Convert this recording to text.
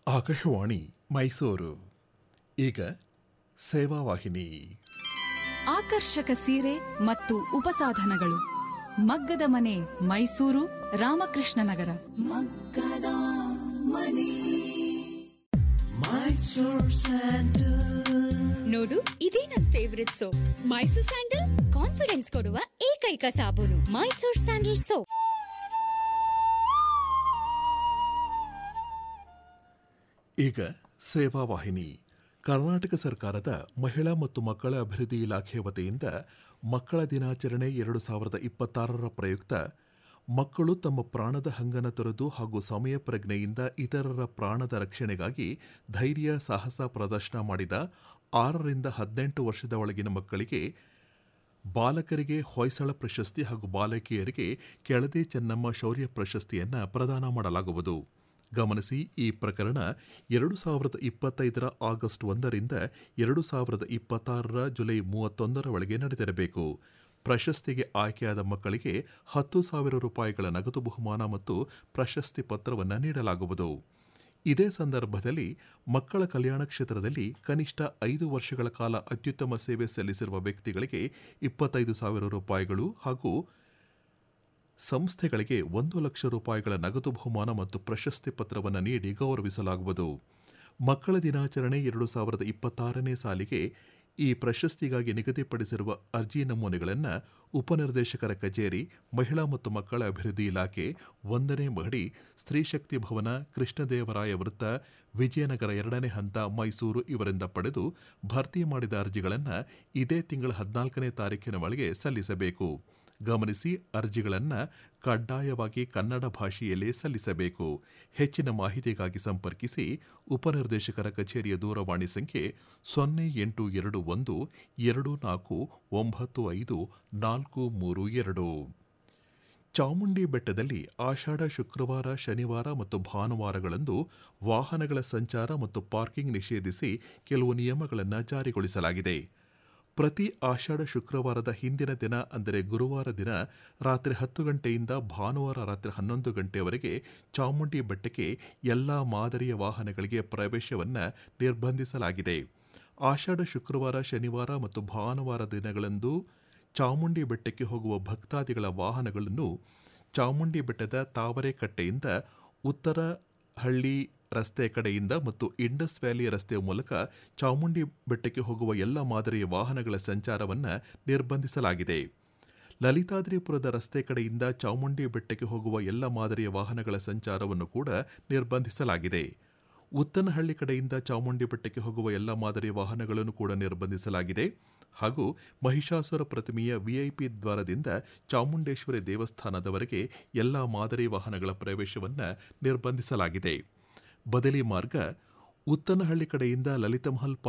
ಆಕಾಶವಾಣಿ ಮೈಸೂರು ಈಗ ಸೇವಾವಾಹಿನಿ ಆಕರ್ಷಕ ಸೀರೆ ಮತ್ತು ಉಪಸಾಧನಗಳು ಮಗ್ಗದ ಮನೆ ಮೈಸೂರು ರಾಮಕೃಷ್ಣ ನಗರ ಮಗ್ಗದ ಮನೆ ನೋಡು ಇದೇ ನನ್ favourite soap Mysore sandal confidence ಕೊಡುವ ಏಕೈಕ ಸಾಬೂನು ಮೈಸೂರ್ ಸ್ಯಾಂಡಲ್ ಸೋಪ್ ಈಗ ಸೇವಾವಾಹಿನಿ ಕರ್ನಾಟಕ ಸರ್ಕಾರದ ಮಹಿಳಾ ಮತ್ತು ಮಕ್ಕಳ ಅಭಿವೃದ್ಧಿ ಇಲಾಖೆ ವತಿಯಿಂದ ಮಕ್ಕಳ ದಿನಾಚರಣೆ ಎರಡು ಸಾವಿರದ ಇಪ್ಪತ್ತಾರರ ಪ್ರಯುಕ್ತ ಮಕ್ಕಳು ತಮ್ಮ ಪ್ರಾಣದ ಹಂಗನ ತೊರೆದು ಹಾಗೂ ಸಮಯ ಪ್ರಜ್ಞೆಯಿಂದ ಇತರರ ಪ್ರಾಣದ ರಕ್ಷಣೆಗಾಗಿ ಧೈರ್ಯ ಸಾಹಸ ಪ್ರದರ್ಶನ ಮಾಡಿದ ಆರರಿಂದ ಹದಿನೆಂಟು ವರ್ಷದ ಒಳಗಿನ ಮಕ್ಕಳಿಗೆ ಬಾಲಕರಿಗೆ ಹೊಯ್ಸಳ ಪ್ರಶಸ್ತಿ ಹಾಗೂ ಬಾಲಕಿಯರಿಗೆ ಕೆಳದಿ ಚೆನ್ನಮ್ಮ ಶೌರ್ಯ ಪ್ರಶಸ್ತಿಯನ್ನು ಪ್ರದಾನ ಮಾಡಲಾಗುವುದು ಗಮನಿಸಿ ಈ ಪ್ರಕರಣ ಎರಡು ಸಾವಿರದ ಇಪ್ಪತ್ತೈದರ ಆಗಸ್ಟ್ ಒಂದರಿಂದ ಎರಡು ಸಾವಿರದ ಇಪ್ಪತ್ತಾರರ ಜುಲೈ ಮೂವತ್ತೊಂದರ ಒಳಗೆ ನಡೆದಿರಬೇಕು ಪ್ರಶಸ್ತಿಗೆ ಆಯ್ಕೆಯಾದ ಮಕ್ಕಳಿಗೆ ಹತ್ತು ಸಾವಿರ ರೂಪಾಯಿಗಳ ನಗದು ಬಹುಮಾನ ಮತ್ತು ಪ್ರಶಸ್ತಿ ಪತ್ರವನ್ನು ನೀಡಲಾಗುವುದು ಇದೇ ಸಂದರ್ಭದಲ್ಲಿ ಮಕ್ಕಳ ಕಲ್ಯಾಣ ಕ್ಷೇತ್ರದಲ್ಲಿ ಕನಿಷ್ಠ ಐದು ವರ್ಷಗಳ ಕಾಲ ಅತ್ಯುತ್ತಮ ಸೇವೆ ಸಲ್ಲಿಸಿರುವ ವ್ಯಕ್ತಿಗಳಿಗೆ ಇಪ್ಪತ್ತೈದು ಸಾವಿರ ರೂಪಾಯಿಗಳು ಹಾಗೂ ಸಂಸ್ಥೆಗಳಿಗೆ ಒಂದು ಲಕ್ಷ ರೂಪಾಯಿಗಳ ನಗದು ಬಹುಮಾನ ಮತ್ತು ಪ್ರಶಸ್ತಿ ಪತ್ರವನ್ನು ನೀಡಿ ಗೌರವಿಸಲಾಗುವುದು ಮಕ್ಕಳ ದಿನಾಚರಣೆ ಎರಡು ಸಾವಿರದ ಇಪ್ಪತ್ತಾರನೇ ಸಾಲಿಗೆ ಈ ಪ್ರಶಸ್ತಿಗಾಗಿ ನಿಗದಿಪಡಿಸಿರುವ ಅರ್ಜಿ ನಮೂನೆಗಳನ್ನು ಉಪನಿರ್ದೇಶಕರ ಕಚೇರಿ ಮಹಿಳಾ ಮತ್ತು ಮಕ್ಕಳ ಅಭಿವೃದ್ಧಿ ಇಲಾಖೆ ಒಂದನೇ ಮಹಡಿ ಸ್ತ್ರೀಶಕ್ತಿ ಭವನ ಕೃಷ್ಣದೇವರಾಯ ವೃತ್ತ ವಿಜಯನಗರ ಎರಡನೇ ಹಂತ ಮೈಸೂರು ಇವರಿಂದ ಪಡೆದು ಭರ್ತಿ ಮಾಡಿದ ಅರ್ಜಿಗಳನ್ನು ಇದೇ ತಿಂಗಳ ಹದಿನಾಲ್ಕನೇ ತಾರೀಕಿನ ಒಳಗೆ ಸಲ್ಲಿಸಬೇಕು ಗಮನಿಸಿ ಅರ್ಜಿಗಳನ್ನು ಕಡ್ಡಾಯವಾಗಿ ಕನ್ನಡ ಭಾಷೆಯಲ್ಲೇ ಸಲ್ಲಿಸಬೇಕು ಹೆಚ್ಚಿನ ಮಾಹಿತಿಗಾಗಿ ಸಂಪರ್ಕಿಸಿ ಉಪನಿರ್ದೇಶಕರ ಕಚೇರಿಯ ದೂರವಾಣಿ ಸಂಖ್ಯೆ ಸೊನ್ನೆ ಎಂಟು ಎರಡು ಒಂದು ಎರಡು ನಾಲ್ಕು ಒಂಬತ್ತು ಐದು ನಾಲ್ಕು ಮೂರು ಎರಡು ಚಾಮುಂಡಿ ಬೆಟ್ಟದಲ್ಲಿ ಆಷಾಢ ಶುಕ್ರವಾರ ಶನಿವಾರ ಮತ್ತು ಭಾನುವಾರಗಳಂದು ವಾಹನಗಳ ಸಂಚಾರ ಮತ್ತು ಪಾರ್ಕಿಂಗ್ ನಿಷೇಧಿಸಿ ಕೆಲವು ನಿಯಮಗಳನ್ನು ಜಾರಿಗೊಳಿಸಲಾಗಿದೆ ಪ್ರತಿ ಆಷಾಢ ಶುಕ್ರವಾರದ ಹಿಂದಿನ ದಿನ ಅಂದರೆ ಗುರುವಾರ ದಿನ ರಾತ್ರಿ ಹತ್ತು ಗಂಟೆಯಿಂದ ಭಾನುವಾರ ರಾತ್ರಿ ಹನ್ನೊಂದು ಗಂಟೆಯವರೆಗೆ ಚಾಮುಂಡಿ ಬೆಟ್ಟಕ್ಕೆ ಎಲ್ಲ ಮಾದರಿಯ ವಾಹನಗಳಿಗೆ ಪ್ರವೇಶವನ್ನು ನಿರ್ಬಂಧಿಸಲಾಗಿದೆ ಆಷಾಢ ಶುಕ್ರವಾರ ಶನಿವಾರ ಮತ್ತು ಭಾನುವಾರ ದಿನಗಳಂದು ಚಾಮುಂಡಿ ಬೆಟ್ಟಕ್ಕೆ ಹೋಗುವ ಭಕ್ತಾದಿಗಳ ವಾಹನಗಳನ್ನು ಚಾಮುಂಡಿ ಬೆಟ್ಟದ ತಾವರೆಕಟ್ಟೆಯಿಂದ ಉತ್ತರ ಹಳ್ಳಿ ರಸ್ತೆ ಕಡೆಯಿಂದ ಮತ್ತು ಇಂಡಸ್ ವ್ಯಾಲಿ ರಸ್ತೆಯ ಮೂಲಕ ಚಾಮುಂಡಿ ಬೆಟ್ಟಕ್ಕೆ ಹೋಗುವ ಎಲ್ಲ ಮಾದರಿಯ ವಾಹನಗಳ ಸಂಚಾರವನ್ನು ನಿರ್ಬಂಧಿಸಲಾಗಿದೆ ಲಲಿತಾದ್ರಿಪುರದ ರಸ್ತೆ ಕಡೆಯಿಂದ ಚಾಮುಂಡಿ ಬೆಟ್ಟಕ್ಕೆ ಹೋಗುವ ಎಲ್ಲ ಮಾದರಿಯ ವಾಹನಗಳ ಸಂಚಾರವನ್ನು ಕೂಡ ನಿರ್ಬಂಧಿಸಲಾಗಿದೆ ಉತ್ತನಹಳ್ಳಿ ಕಡೆಯಿಂದ ಚಾಮುಂಡಿ ಬೆಟ್ಟಕ್ಕೆ ಹೋಗುವ ಎಲ್ಲ ಮಾದರಿಯ ವಾಹನಗಳನ್ನು ಕೂಡ ನಿರ್ಬಂಧಿಸಲಾಗಿದೆ ಹಾಗೂ ಮಹಿಷಾಸುರ ಪ್ರತಿಮೆಯ ವಿಐಪಿ ದ್ವಾರದಿಂದ ಚಾಮುಂಡೇಶ್ವರಿ ದೇವಸ್ಥಾನದವರೆಗೆ ಎಲ್ಲ ಮಾದರಿ ವಾಹನಗಳ ಪ್ರವೇಶವನ್ನು ನಿರ್ಬಂಧಿಸಲಾಗಿದೆ ಬದಲಿ ಮಾರ್ಗ ಉತ್ತನಹಳ್ಳಿ ಕಡೆಯಿಂದ ಲಲಿತಮಹಲ್